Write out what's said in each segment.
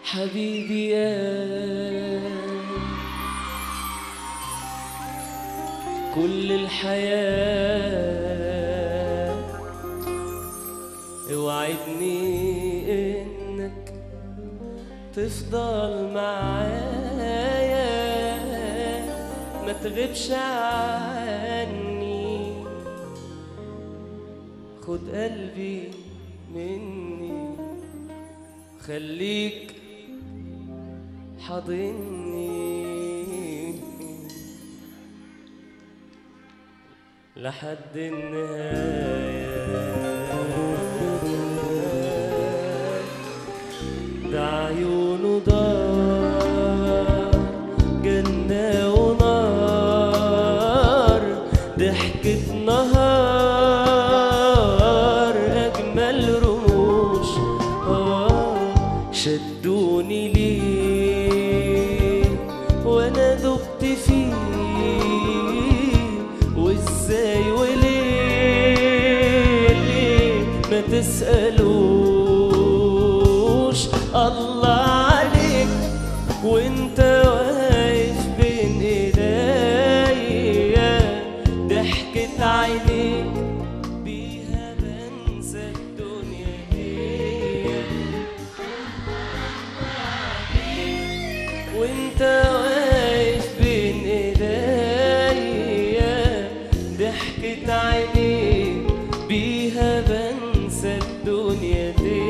حبيبي يا كل الحياة اوعدني انك تفضل معايا ما تغيبش عني خد قلبي مني خليك حاضني لحد النهاية ده عيونه دار جنة ونار ضحكة نهار أجمل رموش آه شدوني ليه وأنا دبت فيه وإزاي وليه ليه ما تسألوش الله عليك وانت واقف بين ايديا ضحكة عينيك بيها بنسى الدنيا دي وانت واقف بين ايديا ضحكة عينيك بيها بنسى الدنيا دي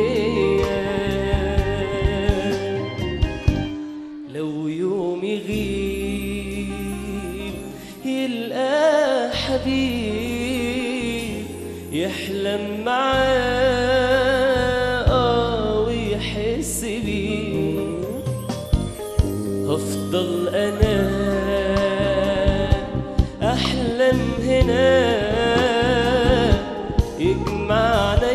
لو يوم يغيب يلقى حبيب يحلم معاه آه ويحس بيه هفضل انا احلم هنا يجمعنا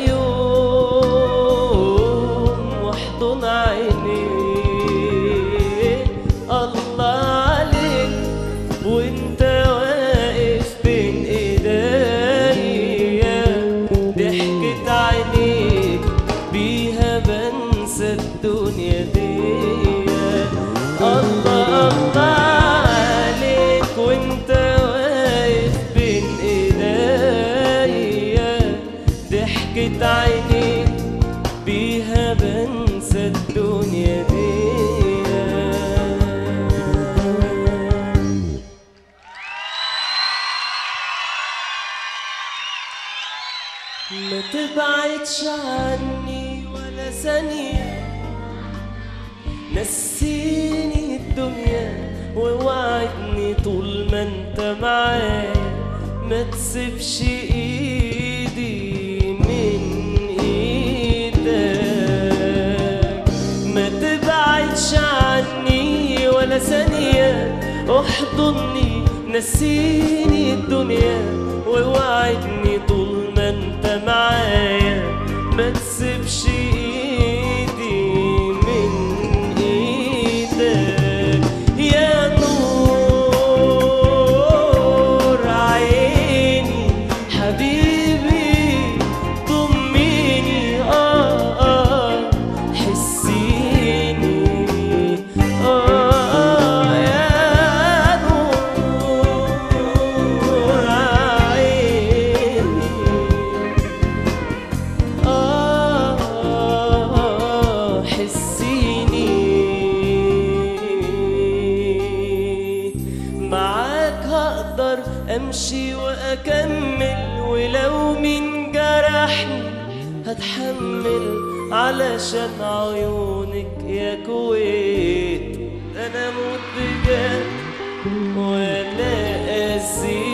يوم واحضن عينيه الله عليك وانت واقف بين ايديا ضحكة عينيك بيها بنسى الدنيا دي الله الله عليك وانت واقف بين ايديا ضحكة عينيك بيها بنسى الدنيا دي ما تبعدش عني ولا ثانية نسيني الدنيا ووعدني طول ما انت معايا ما تسيبش ايدي من ايدك ما تبعدش عني ولا ثانية احضني نسيني الدنيا ووعدني طول ما انت معايا ما تسيبش ايدي من ايدك يا نور عيني حبيبي ضميني اه اه حسيني اه يا نور عيني آه حسيني معاك هقدر أمشي وأكمل ولو من جرحني هتحمل علشان عيونك يا كويت أنا موت بجد ولا أسير